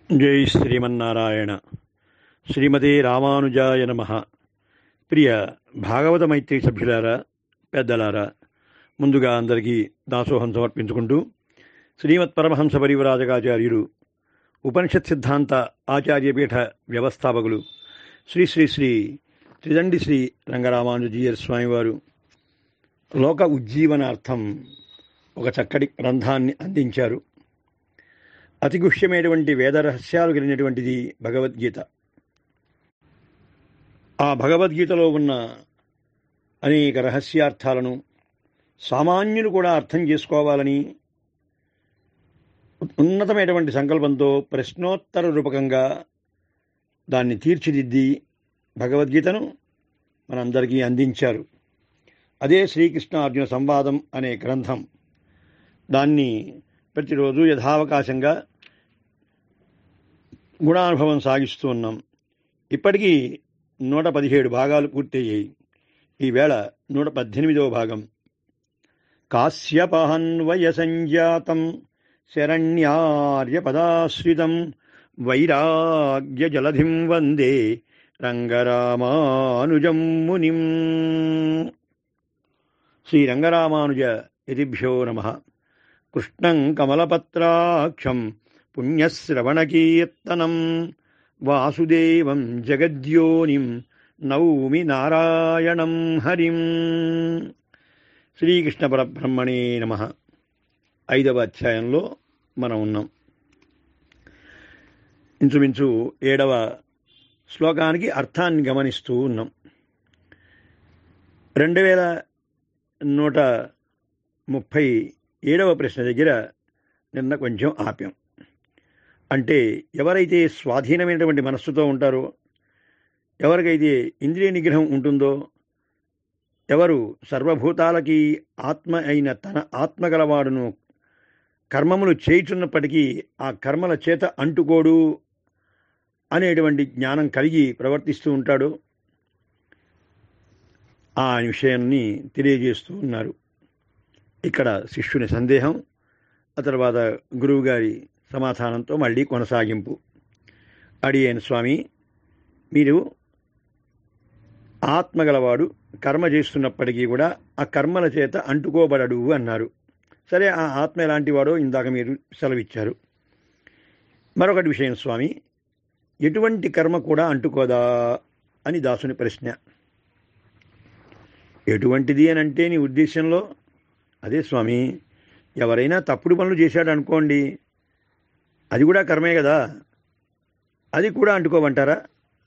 జై శ్రీమన్నారాయణ శ్రీమతి రామానుజాయ నమ ప్రియ భాగవత మైత్రి సభ్యులారా పెద్దలారా ముందుగా అందరికీ దాసోహం సమర్పించుకుంటూ శ్రీమత్ పరమహంస పరివరాజకాచార్యులు ఉపనిషత్ సిద్ధాంత ఆచార్యపీఠ వ్యవస్థాపకులు శ్రీ శ్రీ శ్రీ త్రిదండి శ్రీ రంగరామానుజీయర్ స్వామివారు లోక ఉజ్జీవనార్థం ఒక చక్కటి గ్రంథాన్ని అందించారు అతిగుహ్యమైనటువంటి వేద రహస్యాలు కలిగినటువంటిది భగవద్గీత ఆ భగవద్గీతలో ఉన్న అనేక రహస్యార్థాలను సామాన్యులు కూడా అర్థం చేసుకోవాలని ఉన్నతమైనటువంటి సంకల్పంతో ప్రశ్నోత్తర రూపకంగా దాన్ని తీర్చిదిద్ది భగవద్గీతను మనందరికీ అందించారు అదే శ్రీకృష్ణ అర్జున సంవాదం అనే గ్రంథం దాన్ని ప్రతిరోజు యథావకాశంగా గుణానుభవం సాగిస్తూ ఉన్నాం ఇప్పటికీ నూట పదిహేడు భాగాలు పూర్తయ్యాయి ఈవేళ నూట పద్దెనిమిదవ భాగం కాశ్యపహన్వయ సంజాతం శరణ్యార్యపదాశ్రితం వైరాగ్య జలధిం వందే రంగరామానుజం మునిం శ్రీరంగరామానుజ యతిభ్యో నమ కృష్ణం కమలపత్రాక్షం పుణ్యశ్రవణకీర్తనం వాసుదేవం జగద్యోనిం నౌమి నారాయణం హరిం శ్రీకృష్ణ పరబ్రహ్మణే నమ ఐదవ అధ్యాయంలో మనం ఉన్నాం ఇంచుమించు ఏడవ శ్లోకానికి అర్థాన్ని గమనిస్తూ ఉన్నాం రెండు వేల నూట ముప్పై ఏడవ ప్రశ్న దగ్గర నిన్న కొంచెం ఆప్యం అంటే ఎవరైతే స్వాధీనమైనటువంటి మనస్సుతో ఉంటారో ఎవరికైతే ఇంద్రియ నిగ్రహం ఉంటుందో ఎవరు సర్వభూతాలకి ఆత్మ అయిన తన ఆత్మ గలవాడును కర్మములు చేయుచున్నప్పటికీ ఆ కర్మల చేత అంటుకోడు అనేటువంటి జ్ఞానం కలిగి ప్రవర్తిస్తూ ఉంటాడు ఆ విషయాన్ని తెలియజేస్తూ ఉన్నారు ఇక్కడ శిష్యుని సందేహం ఆ తర్వాత గురువుగారి సమాధానంతో మళ్ళీ కొనసాగింపు అడిగాను స్వామి మీరు ఆత్మగలవాడు కర్మ చేస్తున్నప్పటికీ కూడా ఆ కర్మల చేత అంటుకోబడడు అన్నారు సరే ఆ ఆత్మ ఎలాంటి వాడో ఇందాక మీరు సెలవిచ్చారు మరొకటి విషయం స్వామి ఎటువంటి కర్మ కూడా అంటుకోదా అని దాసుని ప్రశ్న ఎటువంటిది అని అంటే నీ ఉద్దేశంలో అదే స్వామి ఎవరైనా తప్పుడు పనులు చేశాడు అనుకోండి అది కూడా కర్మే కదా అది కూడా అంటుకోమంటారా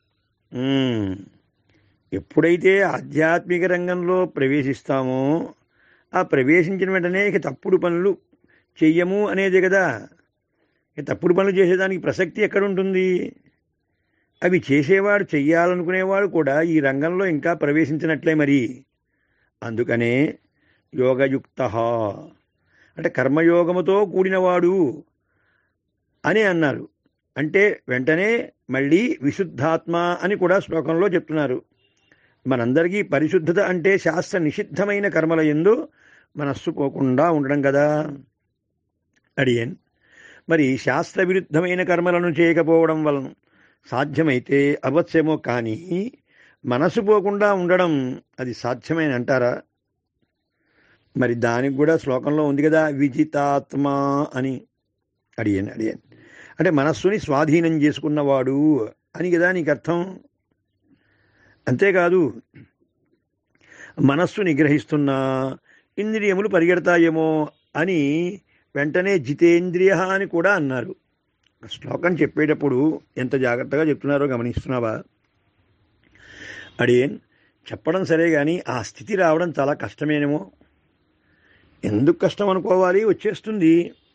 ఎప్పుడైతే ఆధ్యాత్మిక రంగంలో ప్రవేశిస్తామో ఆ ప్రవేశించిన వెంటనే ఇక తప్పుడు పనులు చెయ్యము అనేది కదా ఇక తప్పుడు పనులు చేసేదానికి ప్రసక్తి ఎక్కడుంటుంది అవి చేసేవాడు చెయ్యాలనుకునేవాడు కూడా ఈ రంగంలో ఇంకా ప్రవేశించినట్లే మరి అందుకనే యోగయుక్త అంటే కర్మయోగముతో కూడినవాడు అని అన్నారు అంటే వెంటనే మళ్ళీ విశుద్ధాత్మ అని కూడా శ్లోకంలో చెప్తున్నారు మనందరికీ పరిశుద్ధత అంటే శాస్త్ర నిషిద్ధమైన కర్మల ఎందు మనస్సు పోకుండా ఉండడం కదా అడియన్ మరి శాస్త్ర విరుద్ధమైన కర్మలను చేయకపోవడం వలన సాధ్యమైతే అవశ్యమో కానీ మనసు పోకుండా ఉండడం అది సాధ్యమైన అంటారా మరి దానికి కూడా శ్లోకంలో ఉంది కదా విజితాత్మ అని అడిగాను అడిగాను అంటే మనస్సుని స్వాధీనం చేసుకున్నవాడు అని కదా నీకు అర్థం అంతేకాదు మనస్సు నిగ్రహిస్తున్నా ఇంద్రియములు పరిగెడతాయేమో అని వెంటనే జితేంద్రియ అని కూడా అన్నారు శ్లోకం చెప్పేటప్పుడు ఎంత జాగ్రత్తగా చెప్తున్నారో గమనిస్తున్నావా అడిగేన్ చెప్పడం సరే కానీ ఆ స్థితి రావడం చాలా కష్టమేనేమో ఎందుకు కష్టం అనుకోవాలి వచ్చేస్తుంది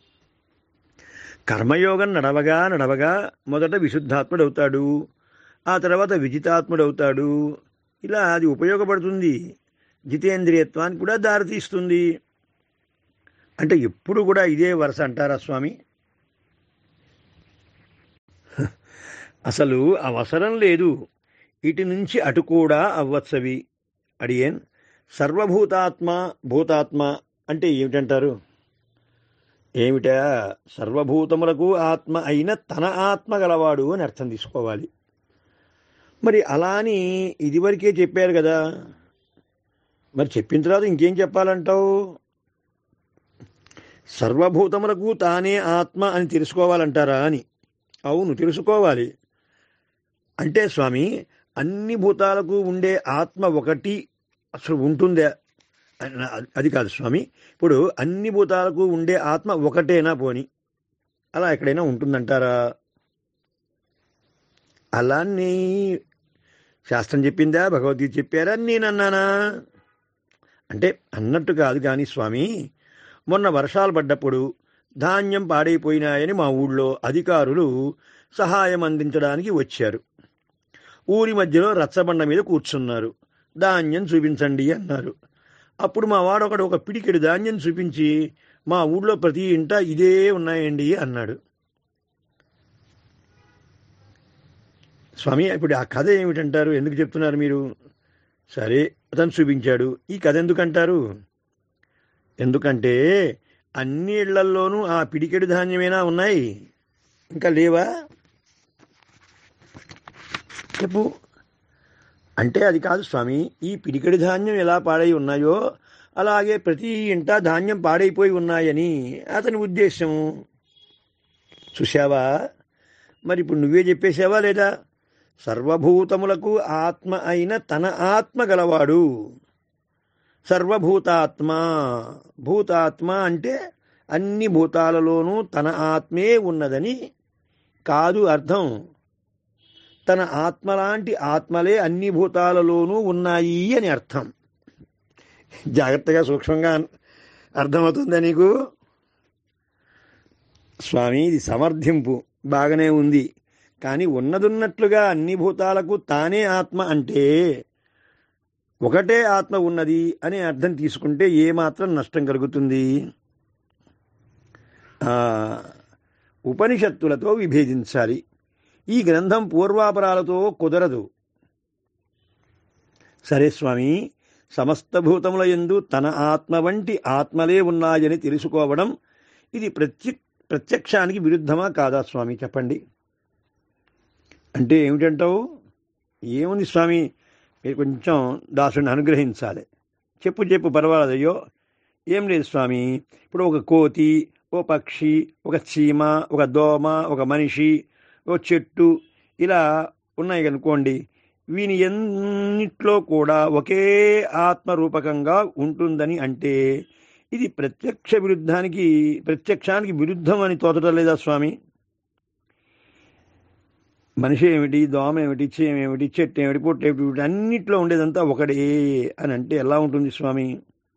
కర్మయోగం నడవగా నడవగా మొదట విశుద్ధాత్ముడవుతాడు ఆ తర్వాత విజితాత్ముడవుతాడు ఇలా అది ఉపయోగపడుతుంది జితేంద్రియత్వానికి కూడా దారితీస్తుంది అంటే ఎప్పుడు కూడా ఇదే వరుస అంటారా స్వామి అసలు అవసరం లేదు ఇటు నుంచి అటు కూడా అవ్వచ్చవి అడిగేన్ సర్వభూతాత్మ భూతాత్మ అంటే ఏమిటంటారు ఏమిటా సర్వభూతములకు ఆత్మ అయిన తన ఆత్మ గలవాడు అని అర్థం తీసుకోవాలి మరి అలా అని ఇదివరకే చెప్పారు కదా మరి చెప్పిన తర్వాత ఇంకేం చెప్పాలంటావు సర్వభూతములకు తానే ఆత్మ అని తెలుసుకోవాలంటారా అని అవును తెలుసుకోవాలి అంటే స్వామి అన్ని భూతాలకు ఉండే ఆత్మ ఒకటి అసలు ఉంటుందా అది కాదు స్వామి ఇప్పుడు అన్ని భూతాలకు ఉండే ఆత్మ ఒకటేనా పోని అలా ఎక్కడైనా ఉంటుందంటారా అలా నీ శాస్త్రం చెప్పిందా భగవద్గీత చెప్పారా నేను అన్నానా అంటే అన్నట్టు కాదు కానీ స్వామి మొన్న వర్షాలు పడ్డప్పుడు ధాన్యం పాడైపోయినాయని మా ఊళ్ళో అధికారులు సహాయం అందించడానికి వచ్చారు ఊరి మధ్యలో రచ్చబండ మీద కూర్చున్నారు ధాన్యం చూపించండి అన్నారు అప్పుడు మా వాడొకడు ఒక పిడికెడు ధాన్యం చూపించి మా ఊళ్ళో ప్రతి ఇంట ఇదే ఉన్నాయండి అన్నాడు స్వామి ఇప్పుడు ఆ కథ ఏమిటంటారు ఎందుకు చెప్తున్నారు మీరు సరే అతను చూపించాడు ఈ కథ ఎందుకంటారు ఎందుకంటే అన్ని ఇళ్లల్లోనూ ఆ పిడికెడు ధాన్యమేనా ఉన్నాయి ఇంకా లేవా చెప్పు అంటే అది కాదు స్వామి ఈ పిడికెడి ధాన్యం ఎలా పాడై ఉన్నాయో అలాగే ప్రతి ఇంట ధాన్యం పాడైపోయి ఉన్నాయని అతని ఉద్దేశం చూశావా మరి ఇప్పుడు నువ్వే చెప్పేశావా లేదా సర్వభూతములకు ఆత్మ అయిన తన ఆత్మ గలవాడు సర్వభూతాత్మ భూతాత్మ అంటే అన్ని భూతాలలోనూ తన ఆత్మే ఉన్నదని కాదు అర్థం తన ఆత్మలాంటి ఆత్మలే అన్ని భూతాలలోనూ ఉన్నాయి అని అర్థం జాగ్రత్తగా సూక్ష్మంగా అర్థమవుతుందా నీకు స్వామి ఇది సమర్థింపు బాగానే ఉంది కానీ ఉన్నదున్నట్లుగా అన్ని భూతాలకు తానే ఆత్మ అంటే ఒకటే ఆత్మ ఉన్నది అనే అర్థం తీసుకుంటే ఏమాత్రం నష్టం కలుగుతుంది ఉపనిషత్తులతో విభేదించాలి ఈ గ్రంథం పూర్వాపరాలతో కుదరదు సరే స్వామి సమస్త భూతముల ఎందు తన ఆత్మ వంటి ఆత్మలే ఉన్నాయని తెలుసుకోవడం ఇది ప్రత్య ప్రత్యక్షానికి విరుద్ధమా కాదా స్వామి చెప్పండి అంటే ఏమిటంటావు ఏముంది స్వామి మీరు కొంచెం దాసుని అనుగ్రహించాలి చెప్పు చెప్పు పర్వాలేదు అయ్యో ఏం లేదు స్వామి ఇప్పుడు ఒక కోతి ఓ పక్షి ఒక చీమ ఒక దోమ ఒక మనిషి ఓ చెట్టు ఇలా ఉన్నాయి అనుకోండి వీని ఎన్నిట్లో కూడా ఒకే ఆత్మరూపకంగా ఉంటుందని అంటే ఇది ప్రత్యక్ష విరుద్ధానికి ప్రత్యక్షానికి విరుద్ధం అని తోచడం లేదా స్వామి మనిషి ఏమిటి దోమ ఏమిటి చీమ ఏమిటి చెట్టు ఏమిటి పొట్టు ఏమిటి అన్నిట్లో ఉండేదంతా ఒకటే అని అంటే ఎలా ఉంటుంది స్వామి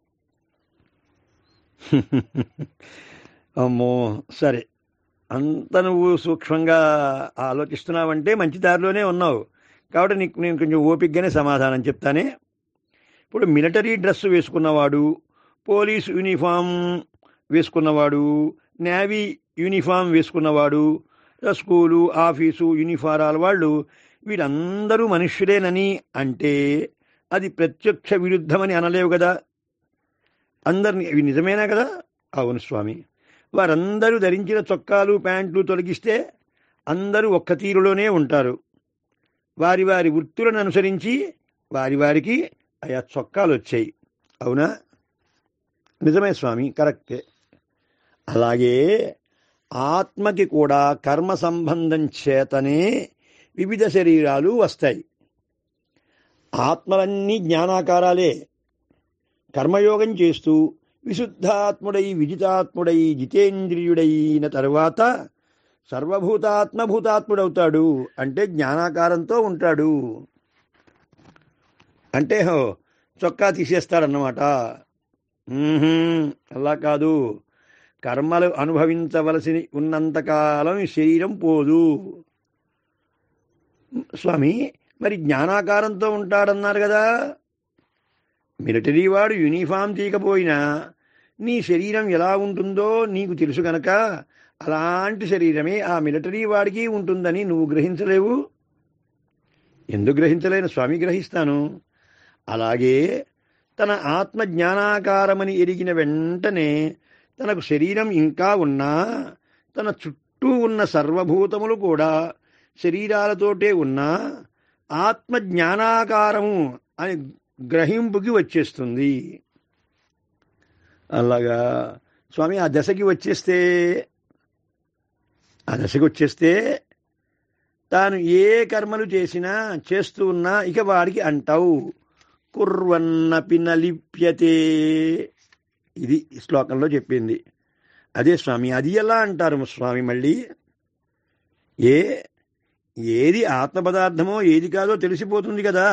అమ్మో సరే అంత నువ్వు సూక్ష్మంగా ఆలోచిస్తున్నావంటే మంచి దారిలోనే ఉన్నావు కాబట్టి నీకు నేను కొంచెం ఓపికగానే సమాధానం చెప్తానే ఇప్పుడు మిలిటరీ డ్రెస్ వేసుకున్నవాడు పోలీస్ యూనిఫామ్ వేసుకున్నవాడు నేవీ యూనిఫామ్ వేసుకున్నవాడు స్కూలు ఆఫీసు యూనిఫారాల వాళ్ళు వీరందరూ మనుష్యులేనని అంటే అది ప్రత్యక్ష విరుద్ధమని అనలేవు కదా అందరిని ఇవి నిజమేనా కదా అవును స్వామి వారందరూ ధరించిన చొక్కాలు ప్యాంట్లు తొలగిస్తే అందరూ ఒక్క తీరులోనే ఉంటారు వారి వారి వృత్తులను అనుసరించి వారి వారికి ఆయా చొక్కాలు వచ్చాయి అవునా నిజమే స్వామి కరెక్టే అలాగే ఆత్మకి కూడా కర్మ సంబంధం చేతనే వివిధ శరీరాలు వస్తాయి ఆత్మలన్నీ జ్ఞానాకారాలే కర్మయోగం చేస్తూ విశుద్ధాత్ముడై విజితాత్ముడై జితేంద్రియుడైన తరువాత సర్వభూతాత్మ భూతాత్ముడవుతాడు అంటే జ్ఞానాకారంతో ఉంటాడు అంటే హో చొక్కా తీసేస్తాడన్నమాట అలా కాదు కర్మలు అనుభవించవలసి ఉన్నంతకాలం శరీరం పోదు స్వామి మరి జ్ఞానాకారంతో ఉంటాడన్నారు కదా మిలిటరీ వాడు యూనిఫామ్ తీయకపోయినా నీ శరీరం ఎలా ఉంటుందో నీకు తెలుసు కనుక అలాంటి శరీరమే ఆ మిలిటరీ వాడికి ఉంటుందని నువ్వు గ్రహించలేవు ఎందుకు గ్రహించలేను స్వామి గ్రహిస్తాను అలాగే తన ఆత్మ జ్ఞానాకారమని ఎరిగిన వెంటనే తనకు శరీరం ఇంకా ఉన్నా తన చుట్టూ ఉన్న సర్వభూతములు కూడా శరీరాలతోటే ఉన్నా ఆత్మ జ్ఞానాకారము అని గ్రహింపుకి వచ్చేస్తుంది అలాగా స్వామి ఆ దశకి వచ్చేస్తే ఆ దశకి వచ్చేస్తే తాను ఏ కర్మలు చేసినా చేస్తూ ఉన్నా ఇక వాడికి అంటావు కుర్వన్నపి నలిప్యతే ఇది ఈ శ్లోకంలో చెప్పింది అదే స్వామి అది ఎలా అంటారు స్వామి మళ్ళీ ఏ ఏది ఆత్మ పదార్థమో ఏది కాదో తెలిసిపోతుంది కదా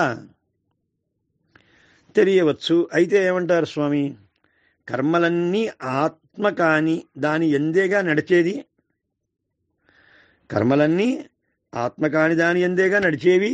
తెలియవచ్చు అయితే ఏమంటారు స్వామి కర్మలన్నీ ఆత్మ కాని దాని ఎందేగా నడిచేది కర్మలన్నీ ఆత్మ కాని దాని ఎందేగా నడిచేవి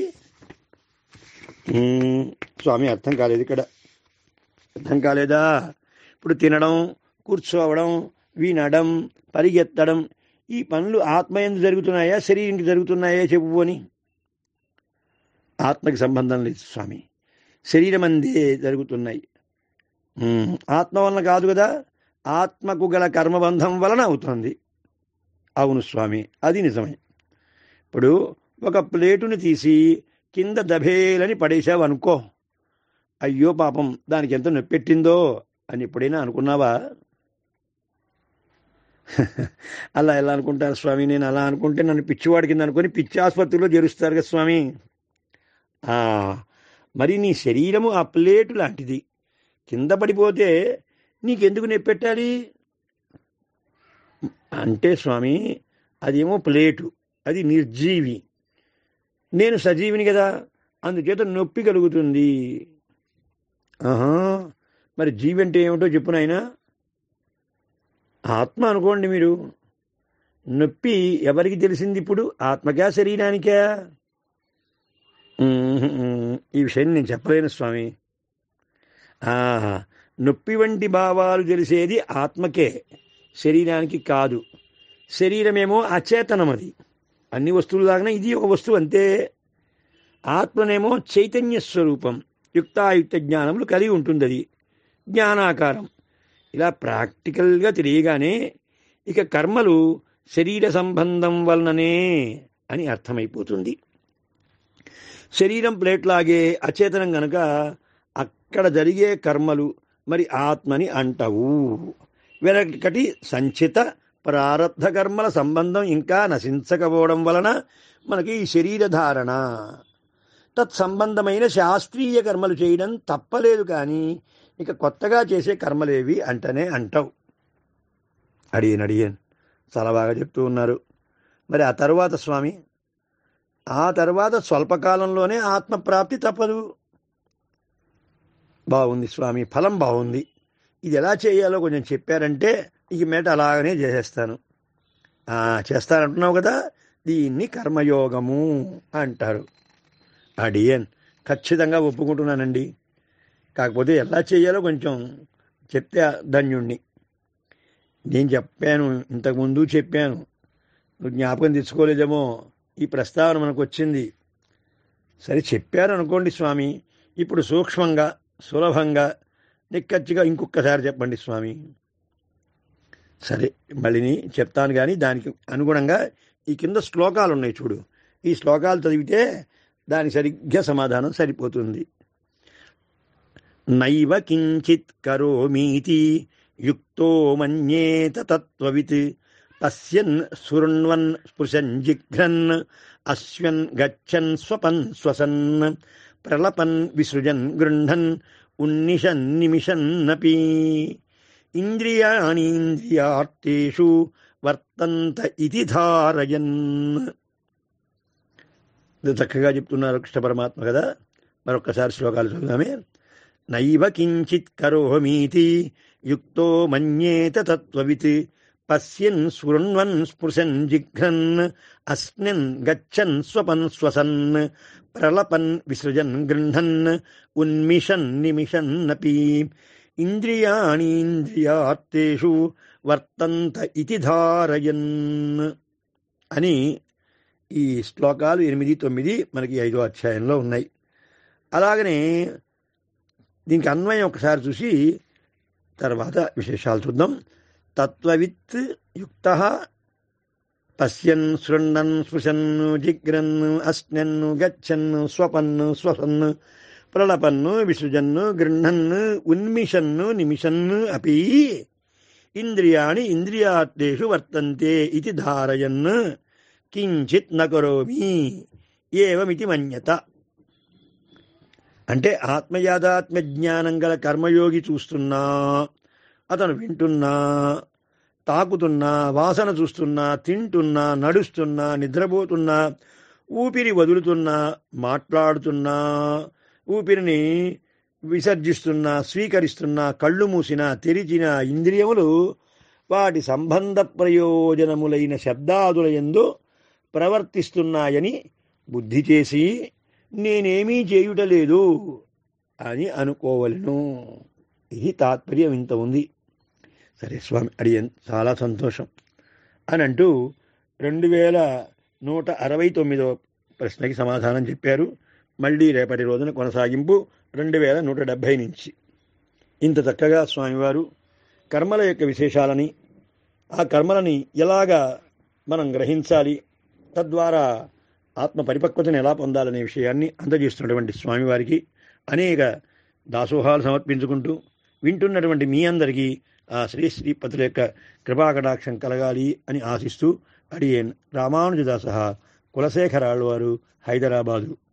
ఉమ్, స్వామి అర్థం కాలేదు ఇక్కడ అర్థం కాలేదా ఇప్పుడు తినడం కూర్చోవడం వినడం పరిగెత్తడం ఈ పనులు ఆత్మ ఎందు జరుగుతున్నాయా శరీరంకి జరుగుతున్నాయా చెప్పు అని ఆత్మకి సంబంధం లేదు స్వామి శరీరం అందే జరుగుతున్నాయి ఉమ్, ఆత్మ వలన కాదు కదా ఆత్మకు గల కర్మబంధం వలన అవుతుంది అవును స్వామి అది నిజమే ఇప్పుడు ఒక ప్లేటుని తీసి కింద దభేలని పడేశావు అనుకో అయ్యో పాపం దానికి ఎంత నొప్పెట్టిందో అని ఎప్పుడైనా అనుకున్నావా అలా ఎలా అనుకుంటారు స్వామి నేను అలా అనుకుంటే నన్ను పిచ్చివాడి కింద అనుకొని పిచ్చి ఆసుపత్రిలో చేరుస్తారు కదా స్వామి ఆ, మరి నీ శరీరము ఆ ప్లేటు లాంటిది కింద పడిపోతే నీకెందుకు నొప్పెట్టాలి అంటే స్వామి అదేమో ప్లేటు అది నిర్జీవి నేను సజీవిని కదా అందుచేత నొప్పి కలుగుతుంది ఆహా మరి జీవి అంటే ఏమిటో చెప్పు నాయనా ఆత్మ అనుకోండి మీరు నొప్పి ఎవరికి తెలిసింది ఇప్పుడు ఆత్మకా శరీరానికా ఉమ్మ్, ఈ విషయం నేను చెప్పలేను స్వామి ఆహా నొప్పి వంటి భావాలు తెలిసేది ఆత్మకే శరీరానికి కాదు శరీరమేమో అచేతనం అది అన్ని వస్తువులు లాగానే ఇది ఒక వస్తువు అంతే ఆత్మనేమో చైతన్య స్వరూపం యుక్తాయుక్త జ్ఞానములు కలిగి ఉంటుంది అది జ్ఞానాకారం ఇలా ప్రాక్టికల్గా తెలియగానే ఇక కర్మలు శరీర సంబంధం వలననే అని అర్థమైపోతుంది శరీరం ప్లేట్లాగే అచేతనం గనక అక్కడ జరిగే కర్మలు మరి ఆత్మని అంటవు వెనకటి సంచిత ప్రారబ్ధ కర్మల సంబంధం ఇంకా నశించకపోవడం వలన మనకి ఈ శరీర ధారణ తత్సంబంధమైన శాస్త్రీయ కర్మలు చేయడం తప్పలేదు కానీ ఇక కొత్తగా చేసే కర్మలేవి అంటనే అంటావు అడియన్ అడియన్ చాలా బాగా చెప్తూ ఉన్నారు మరి ఆ తరువాత స్వామి ఆ తర్వాత స్వల్పకాలంలోనే ఆత్మప్రాప్తి తప్పదు బాగుంది స్వామి ఫలం బాగుంది ఇది ఎలా చేయాలో కొంచెం చెప్పారంటే ఇక మేట అలాగనే చేసేస్తాను ఆ, చేస్తానంటున్నావు కదా దీన్ని కర్మయోగము అంటారు అడియన్ ఖచ్చితంగా ఒప్పుకుంటున్నానండి కాకపోతే ఎలా చేయాలో కొంచెం చెప్తే ధన్యుణ్ణి నేను చెప్పాను ఇంతకుముందు చెప్పాను నువ్వు జ్ఞాపకం తెచ్చుకోలేదేమో ఈ ప్రస్తావన మనకు వచ్చింది సరే చెప్పారు అనుకోండి స్వామి ఇప్పుడు సూక్ష్మంగా సులభంగా నిక్కచ్చిగా ఇంకొకసారి చెప్పండి స్వామి సరే మళ్ళీ చెప్తాను కానీ దానికి అనుగుణంగా ఈ కింద శ్లోకాలు ఉన్నాయి చూడు ఈ శ్లోకాలు చదివితే దానికి సరిగ్గా సమాధానం సరిపోతుంది నైవ కించిత్ కరోమీతి యుక్తో మన్యేత తత్వవిత్ పశ్యన్ శృణ్వన్ స్పృశన్ జిఘ్రన్ అశ్వన్ గచ్చన్ స్వపన్ శ్వసన్ ప్రలపన్ విసృజన్ గృహన్ ఉన్నిషన్ నిమిషన్నపి ఇంద్రియాణీంద్రియార్థేషు వర్తంత ఇది ధారయన్ ఇది చక్కగా చెప్తున్నారు కృష్ణ పరమాత్మ కదా మరొక్కసారి శ్లోకాలు చదువుదామే నైవ కించిత్ కరోమీతి యుక్తో మన్యేత తత్వవిత్ పశ్యన్ శృణ్వన్ స్పృశన్ జిఘ్రన్ అస్మిన్ గచ్చన్ స్వపన్ శ్వసన్ ప్రలపన్ విసృజన్ గృహన్ ఉన్మిషన్ నిమిషన్నపి ఇంద్రియాణీంద్రియార్థేషు వర్తంత ఇతి ధారయన్ అని ఈ శ్లోకాలు ఎనిమిది తొమ్మిది మనకి ఐదో అధ్యాయంలో ఉన్నాయి అలాగనే దీనికి అన్వయం ఒకసారి చూసి తర్వాత విశేషాలు చూద్దాం తత్వవిత్ యుక్త పశ్యన్ శృణ్ణన్ స్పృశన్ జిగ్రన్ అస్నన్ గచ్చన్ స్వపన్ స్వసన్ ప్రళపన్ విసృజన్ గృహన్ ఉన్మిషన్ నిమిషన్ అపి ఇంద్రియాణి ఇంద్రియార్థేషు వర్తంతే ఇది ధారయన్ కించిత్ నకరోమి ఏవమితి మన్యత అంటే ఆత్మయాదాత్మ్య జ్ఞానం గల కర్మయోగి చూస్తున్నా అతను వింటున్నా తాకుతున్నా వాసన చూస్తున్నా తింటున్నా నడుస్తున్నా నిద్రపోతున్నా ఊపిరి వదులుతున్నా మాట్లాడుతున్నా ఊపిరిని విసర్జిస్తున్నా స్వీకరిస్తున్నా కళ్ళు మూసిన తెరిచిన ఇంద్రియములు వాటి సంబంధ ప్రయోజనములైన శబ్దాదుల ఎందు ప్రవర్తిస్తున్నాయని బుద్ధి చేసి నేనేమీ చేయుటలేదు అని అనుకోవలను ఇది తాత్పర్యం ఇంత ఉంది సరే స్వామి అడిగాను చాలా సంతోషం అని అంటూ రెండు వేల నూట అరవై తొమ్మిదవ ప్రశ్నకి సమాధానం చెప్పారు మళ్ళీ రేపటి రోజున కొనసాగింపు రెండు వేల నూట డెబ్భై నుంచి ఇంత చక్కగా స్వామివారు కర్మల యొక్క విశేషాలని ఆ కర్మలని ఎలాగా మనం గ్రహించాలి తద్వారా ఆత్మ పరిపక్వతను ఎలా పొందాలనే విషయాన్ని అందజేస్తున్నటువంటి స్వామివారికి అనేక దాసోహాలు సమర్పించుకుంటూ వింటున్నటువంటి మీ అందరికీ ఆ శ్రీ శ్రీపతుల యొక్క కృపాకటాక్షం కలగాలి అని ఆశిస్తూ అడియేన్ రామానుజదాస కులశేఖరాళ్ళు వారు హైదరాబాదు